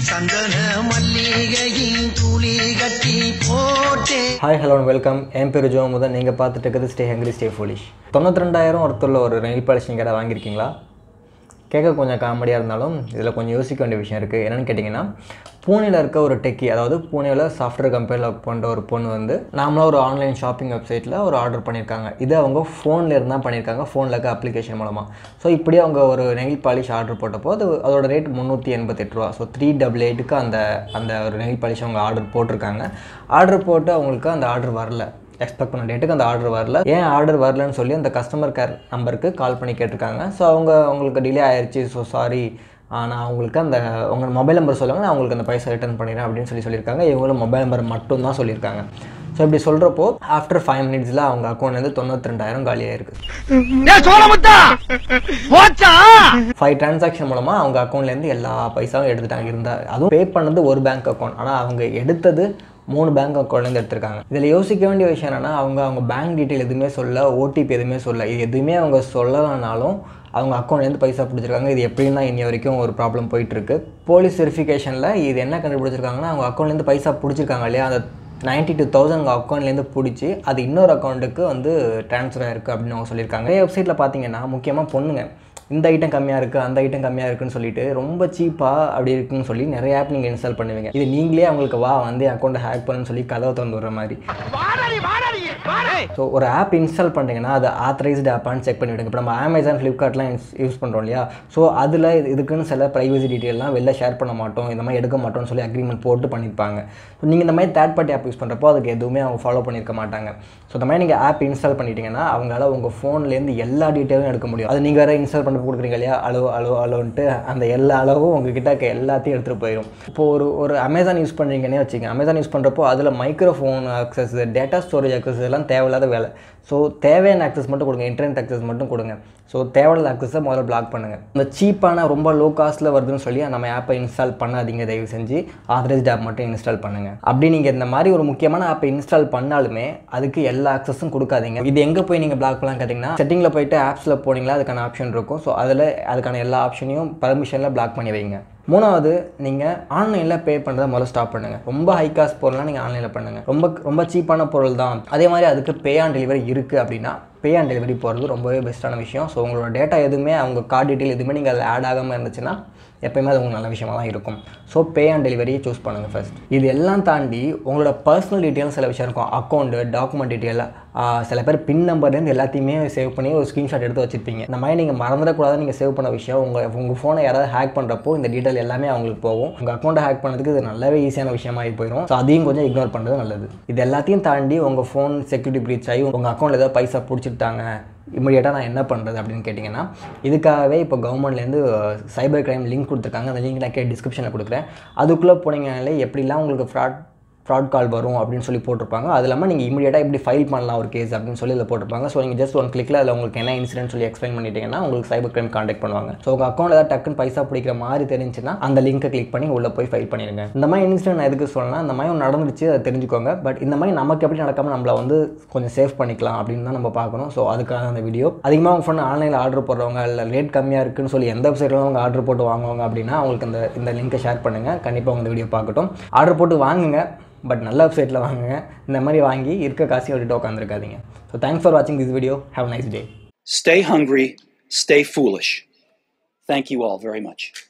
சந்தன மல்லிகையின் துளி கட்டி போட்டே ஹாய் ஹலோ வெல்கம் என் பேர் ஜோ முதல் நீங்கள் பார்த்துட்டு இருக்கிறது ஸ்டே ஹங்கிரி ஸ்டே ஃபோலிஷ் தொண்ணூற்றி ரெண்டாயிரம் ஒருத்தரில் ஒரு நெயில் பாலிஷ் நீங்கள் வாங்கியிருக்கீங்களா கேட்க கொஞ்சம் காமெடியாக இருந்தாலும் இதில் கொஞ்சம் யோசிக்க வேண்டிய விஷயம் இருக்குது என்னென்னு கேட்டிங்கன்னா பூனேயில் இருக்க ஒரு டெக்கி அதாவது பூனேவில் சாஃப்ட்வேர் கம்பெனியில் ஒர்க் பண்ணுற ஒரு பொண்ணு வந்து நாமளாக ஒரு ஆன்லைன் ஷாப்பிங் வெப்சைட்டில் ஒரு ஆர்டர் பண்ணியிருக்காங்க இது அவங்க ஃபோனில் இருந்து தான் பண்ணியிருக்காங்க ஃபோனில் இருக்க அப்ளிகேஷன் மூலமாக ஸோ இப்படி அவங்க ஒரு நெயில் பாலிஷ் ஆர்டர் போட்டப்போ அது அதோட ரேட் முந்நூற்றி எண்பத்தெட்டு ரூபா ஸோ த்ரீ டபுள் எயிட்டுக்கு அந்த அந்த ஒரு நெயில் பாலிஷ் அவங்க ஆர்டர் போட்டிருக்காங்க ஆர்டர் போட்டு அவங்களுக்கு அந்த ஆர்டர் வரல எக்ஸ்பெக்ட் பண்ண டேட்டுக்கு அந்த ஆர்டர் வரல ஏன் ஆர்டர் வரலன்னு சொல்லி அந்த கஸ்டமர் கேர் நம்பருக்கு கால் பண்ணி கேட்டிருக்காங்க ஸோ அவங்க அவங்களுக்கு டிலே ஆயிடுச்சு ஸோ சாரி நான் உங்களுக்கு அந்த உங்கள் மொபைல் நம்பர் சொல்லுங்கள் நான் உங்களுக்கு அந்த பைசா ரிட்டர்ன் பண்ணிடுறேன் அப்படின்னு சொல்லி சொல்லியிருக்காங்க இவங்களும் மொபைல் நம்பர் மட்டும் தான் சொல்லியிருக்காங்க ஸோ இப்படி சொல்கிறப்போ ஆஃப்டர் ஃபைவ் மினிட்ஸில் அவங்க அக்கௌண்ட்லேருந்து தொண்ணூற்றி ரெண்டாயிரம் காலியாயிருக்கு ஃபைவ் டிரான்சாக்ஷன் மூலமாக அவங்க அக்கௌண்ட்லேருந்து எல்லா பைசாவும் எடுத்துட்டாங்க இருந்தால் அதுவும் பே பண்ணது ஒரு பேங்க் அக்கௌண்ட் ஆனால் அவங்க எடுத்தது மூணு பேங்க் அக்கௌண்ட்லேருந்து எடுத்திருக்காங்க இதில் யோசிக்க வேண்டிய விஷயம் என்னென்னா அவங்க அவங்க பேங்க் டீட்டெயில் எதுவுமே சொல்ல ஓடிபி எதுவுமே சொல்ல இது எதுவுமே அவங்க சொல்லலைனாலும் அவங்க அக்கௌண்ட்லேருந்து பைசா பிடிச்சிருக்காங்க இது எப்படின்னா இன்னி வரைக்கும் ஒரு ப்ராப்ளம் போயிட்டுருக்கு போலீஸ் வெரிஃபிகேஷனில் இது என்ன கண்டுபிடிச்சிருக்காங்கன்னா அவங்க அக்கௌண்ட்லேருந்து பைசா பிடிச்சிருக்காங்க இல்லையா அந்த நைன்ட்டி டூ தௌசண்ட் உங்கள் அக்கௌண்ட்லேருந்து பிடிச்சி அது இன்னொரு அக்கௌண்ட்டுக்கு வந்து ட்ரான்ஸ்ஃபர் ஆயிருக்கு அப்படின்னு அவங்க சொல்லியிருக்காங்க நிறைய வெப்சைட்டில் பார்த்தீங்கன்னா முக்கியமாக பொண்ணுங்க இந்த ஐட்டம் கம்மியாக இருக்குது அந்த ஐட்டம் கம்மியாக இருக்குன்னு சொல்லிட்டு ரொம்ப சீப்பாக அப்படி இருக்குன்னு சொல்லி நிறைய ஆப் நீங்கள் இன்ஸ்டால் பண்ணுவீங்க இது நீங்களே அவங்களுக்கு வா வந்து அக்கௌண்ட்டை ஹேக் பண்ணுன்னு சொல்லி கதவை திறந்து விடுற மாதிரி ஸோ ஒரு ஆப் இன்ஸ்டால் பண்ணுறீங்கன்னா அது ஆத்தரைஸ்டு ஆப்பான்னு செக் பண்ணி விடுங்க இப்போ நம்ம அமேசான் ஃப்ளிப்கார்ட்லாம் யூஸ் பண்ணுறோம் இல்லையா ஸோ அதில் இதுக்குன்னு சில ப்ரைவசி டீட்டெயிலாம் வெளில ஷேர் பண்ண மாட்டோம் இந்த மாதிரி எடுக்க மாட்டோம்னு சொல்லி அக்ரிமெண்ட் போட்டு பண்ணியிருப்பாங்க ஸோ நீங்கள் இந்த மாதிரி தேர்ட் பார்ட்டி ஆப் யூஸ் பண்ணுறப்போ அதுக்கு எதுவுமே அவங்க ஃபாலோ பண்ணியிருக்க மாட்டாங்க ஸோ இந்த மாதிரி நீங்கள் ஆப் இன்ஸ்டால் பண்ணிட்டீங்கன்னா அவங்களால உங்கள் ஃபோன்லேருந்து எல்லா டீட்டெயிலும் எடுக்க முடியும் அது நீங்கள் வேறு இன்ஸ்டால் பண்ணி கொடுக்குறீங்க இல்லையா அளவு அளவு அளவுன்ட்டு அந்த எல்லா அளவும் உங்ககிட்ட இருக்க எல்லாத்தையும் எடுத்துகிட்டு போயிடும் இப்போ ஒரு ஒரு அமேசான் யூஸ் பண்ணுறீங்கன்னே வச்சுக்கோங்க அமேசான் யூஸ் பண்ணுறப்போ அதில் microphone access data storage access இதெல்லாம் தேவையில்லாத வேலை ஸோ தேவையான அக்சஸ் மட்டும் கொடுங்க இன்டர்நெட் அக்சஸ் மட்டும் கொடுங்க ஸோ தேவையில்லாத அக்சஸை முதல்ல பிளாக் பண்ணுங்கள் இந்த சீப்பான ரொம்ப லோ காஸ்ட்டில் வருதுன்னு சொல்லி நம்ம ஆப்பை இன்ஸ்டால் பண்ணாதீங்க தயவு செஞ்சு ஆதரைஸ்ட் ஆப் மட்டும் இன்ஸ்டால் பண்ணுங்கள் அப்படி நீங்கள் இந்த மாதிரி ஒரு முக்கியமான ஆப்பை இன்ஸ்டால் பண்ணாலுமே அதுக்கு எல்லா அக்சஸும் கொடுக்காதீங்க இது எங்கே போய் நீங்கள் பிளாக் பண்ணலாம் கேட்டிங்கன்னா செட்டிங்கில் போயிட்டு ஆப்ஸில் போனீங்களா அதுக்கான ஆப்ஷன் இருக்கும் ஸோ அதில் அதுக்கான எல்லா ஆப்ஷனையும் பர்மிஷனில் பிளாக் பண்ணி வைங்க மூணாவது நீங்கள் ஆன்லைனில் பே பண்ணுறத முதல்ல ஸ்டாப் பண்ணுங்கள் ரொம்ப ஹை காஸ்ட் பொருள்லாம் நீங்கள் ஆன்லைனில் பண்ணுங்கள் ரொம்ப ரொம்ப சீப்பான பொருள் தான் அதே மாதிரி அதுக்கு பே ஆன் டெலிவரி இருக்குது அப்படின்னா பே ஆன் டெலிவரி போகிறது ரொம்பவே பெஸ்ட்டான விஷயம் ஸோ உங்களோட டேட்டா எதுவுமே அவங்க கார்டு டீட்டெயில் எதுவுமே நீங்கள் அதில் ஆட் ஆகாமல் இருந்துச்சுன்னா எப்பயுமே அது உங்களுக்கு நல்ல விஷயமா தான் இருக்கும் ஸோ பே ஆன் டெலிவரியை சூஸ் பண்ணுங்கள் ஃபர்ஸ்ட் இது எல்லாம் தாண்டி உங்களோட பர்சனல் டீட்டெயில்ஸ் சில விஷயம் இருக்கும் அக்கௌண்ட்டு டாக்குமெண்ட் டீட்டெயில் சில பேர் பின் நம்பர்லேருந்து எல்லாத்தையுமே சேவ் பண்ணி ஒரு ஸ்க்ரீன்ஷாட் எடுத்து வச்சுருப்பீங்க இந்த மாதிரி நீங்கள் மறந்துடக்கூடாது நீங்கள் சேவ் பண்ண விஷயம் உங்கள் உங்கள் ஃபோனை யாராவது ஹேக் பண்ணுறப்போ இந்த டீட்டெயில் எல்லாமே அவங்களுக்கு போகும் உங்கள் அக்கௌண்ட்டை ஹேக் பண்ணதுக்கு இது நல்லாவே ஈஸியான விஷயமாகி போயிடும் ஸோ அதையும் கொஞ்சம் இக்னோர் பண்ணுறது நல்லது இது எல்லாத்தையும் தாண்டி உங்கள் ஃபோன் செக்யூரிட்டி ப்ரீச் ஆகி உங்கள் அக்கௌண்ட்டில் ஏதாவது பைசா பிடிச்சிட்டாங்க இமீடியட்டாக நான் என்ன பண்ணுறது அப்படின்னு கேட்டிங்கன்னா இதுக்காகவே இப்போ கவர்மெண்ட்லேருந்து சைபர் கிரைம் லிங்க் கொடுத்துருக்காங்க அந்த லிங்க் நான் கே டிஸ்கிரிப்ஷனில் கொடுக்குறேன் அதுக்குள்ளே போனீங்கனாலே எப்படிலாம் உங்களுக்கு ஃப்ராட் ஃப்ராட் கால் வரும் அப்படின்னு சொல்லி போட்டிருப்பாங்க அது இல்லாமல் நீங்கள் இமீடியட்டாக எப்படி ஃபைல் பண்ணலாம் ஒரு கேஸ் அப்படின்னு சொல்லி இதில் போட்டிருப்பாங்க ஸோ நீங்கள் ஜஸ்ட் ஒன் கிளிக்கில் அதில் உங்களுக்கு என்ன இன்சிடென்ட் சொல்லி எக்ஸ்பிளைன் பண்ணிட்டீங்கன்னா உங்களுக்கு சைபர் கிரைம் காண்டாக்ட் பண்ணுவாங்க ஸோ உங்கள் அக்கௌண்ட் ஏதாவது டக்குன்னு பைசா பிடிக்கிற மாதிரி தெரிஞ்சுன்னா அந்த லிங்க்கை கிளிக் பண்ணி உள்ளே போய் ஃபைல் பண்ணிடுங்க இந்த மாதிரி இன்சிடென்ட் நான் எதுக்கு சொல்லலாம் இந்த மாதிரி ஒன்று நடந்துச்சு அதை தெரிஞ்சுக்கோங்க பட் இந்த மாதிரி நமக்கு எப்படி நடக்காமல் நம்மளை வந்து கொஞ்சம் சேவ் பண்ணிக்கலாம் அப்படின்னு தான் நம்ம பார்க்கணும் ஸோ அதுக்காக அந்த வீடியோ அதிகமாக உங்கள் ஃபோன் ஆன்லைனில் ஆர்டர் போடுறவங்க இல்லை ரேட் கம்மியாக இருக்குன்னு சொல்லி எந்த வெப்சைட்லாம் அவங்க ஆர்டர் போட்டு வாங்குவாங்க அப்படின்னா அவங்களுக்கு இந்த இந்த லிங்க்கை ஷேர் பண்ணுங்கள் கண்டிப்பாக உங்க இந்த வீடியோ பார்க்கட்டும் ஆர்டர் போட்டு வாங்குங்க பட் நல்ல வெப்சைட்டில் வாங்குங்க இந்த மாதிரி வாங்கி இருக்க காசையும் விட்டுட்டு உட்காந்துருக்காதீங்க ஸோ தேங்க்ஸ் ஃபார் வாட்சிங் this video have nice day Stay hungry, stay foolish. Thank you all very much.